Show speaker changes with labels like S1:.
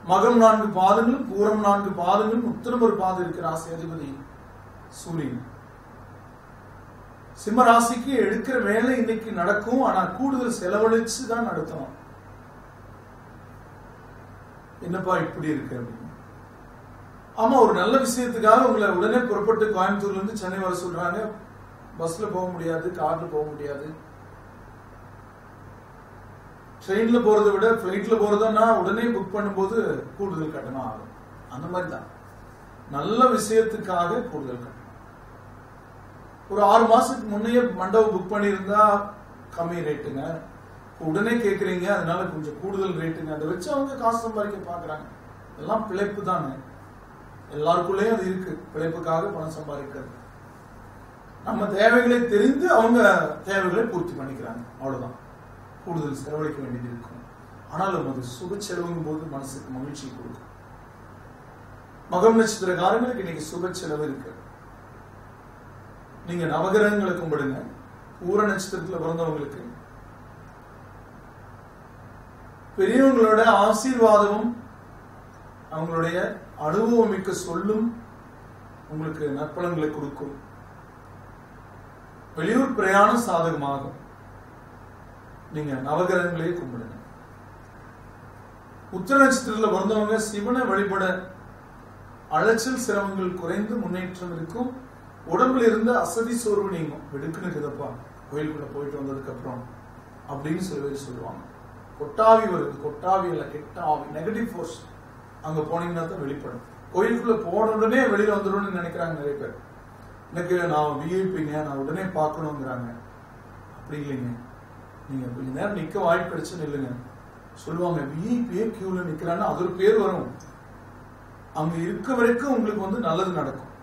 S1: மகம் நான்கு பாதங்களும் பூரம் நான்கு பாதங்களும் உத்தரம் ஒரு பாதம் இருக்கிற ராசி அதிபதி சூரியன் சிம்ம ராசிக்கு எடுக்கிற வேலை இன்னைக்கு நடக்கும் ஆனா கூடுதல் செலவழிச்சு தான் நடத்தணும் என்னப்பா இப்படி இருக்கு அப்படின்னு ஆமா ஒரு நல்ல விஷயத்துக்காக உங்களை உடனே புறப்பட்டு கோயம்புத்தூர்ல இருந்து சென்னை வர சொல்றாங்க பஸ்ல போக முடியாது கார்ல போக முடியாது ட்ரெயின்ல போறதை விட ஃபிளைட்ல போறதுன்னா உடனே புக் பண்ணும்போது கூடுதல் கட்டணம் ஆகும் அந்த மாதிரி தான் நல்ல விஷயத்துக்காக கூடுதல் கட்டணம் ஒரு ஆறு மாசத்துக்கு முன்னையே மண்டபம் புக் பண்ணியிருந்தா கம்மி ரேட்டுங்க உடனே கேக்குறீங்க அதனால கொஞ்சம் கூடுதல் ரேட்டுங்க அதை வச்சு அவங்க காசு சம்பாதிக்க பாக்குறாங்க எல்லாம் பிழைப்பு தானே எல்லாருக்குள்ளேயும் அது இருக்கு பிழைப்புக்காக பணம் சம்பாதிக்கிறது நம்ம தேவைகளை தெரிந்து அவங்க தேவைகளை பூர்த்தி பண்ணிக்கிறாங்க அவ்வளவுதான் கூடுதல் செலவழிக்க வேண்டியது இருக்கும் ஆனாலும் அது சுப செலவுங்கும் போது மனசுக்கு மகிழ்ச்சி கொடுக்கும் மகம் நட்சத்திரக்காரங்களுக்கு இன்னைக்கு சுப செலவு இருக்கு நீங்க நவகிரகங்களை கும்பிடுங்க பூர நட்சத்திரத்துல பிறந்தவங்களுக்கு பெரியவங்களோட ஆசீர்வாதமும் அவங்களுடைய அனுபவம் மிக்க சொல்லும் உங்களுக்கு நற்பலன்களை கொடுக்கும் வெளியூர் பிரயாணம் சாதகமாகும் நீங்க நவகிரகங்களே கும்பிடுங்க உத்தர நட்சத்திரத்துல பிறந்தவங்க சிவனை வழிபட அலைச்சல் சிரமங்கள் குறைந்து முன்னேற்றம் இருக்கும் உடம்புல இருந்த அசதி சோர்வு நீங்கும் வெடுக்குன்னு இருக்குதப்பா கோயிலுக்குள்ள போயிட்டு வந்ததுக்கு அப்புறம் அப்படின்னு சில பேர் சொல்லுவாங்க கொட்டாவி வருது கொட்டாவி இல்ல கெட்ட ஆவி நெகட்டிவ் ஃபோர்ஸ் அங்க போனீங்கன்னா தான் வெளிப்படும் கோயிலுக்குள்ள போன உடனே வெளியில வந்துடும்னு நினைக்கிறாங்க நிறைய பேர் எனக்கு நான் விஐபிங்க நான் உடனே பார்க்கணுங்கிறாங்க அப்படி இல்லைங்க நீங்க கொஞ்ச நேரம் நிக்க வாய்ப்பு கிடைச்சு நில்லுங்க சொல்லுவாங்க விஐபியே கியூல நிக்கிறான்னு அது ஒரு பேர் வரும் அங்க இருக்க வரைக்கும் உங்களுக்கு வந்து நல்லது நடக்கும்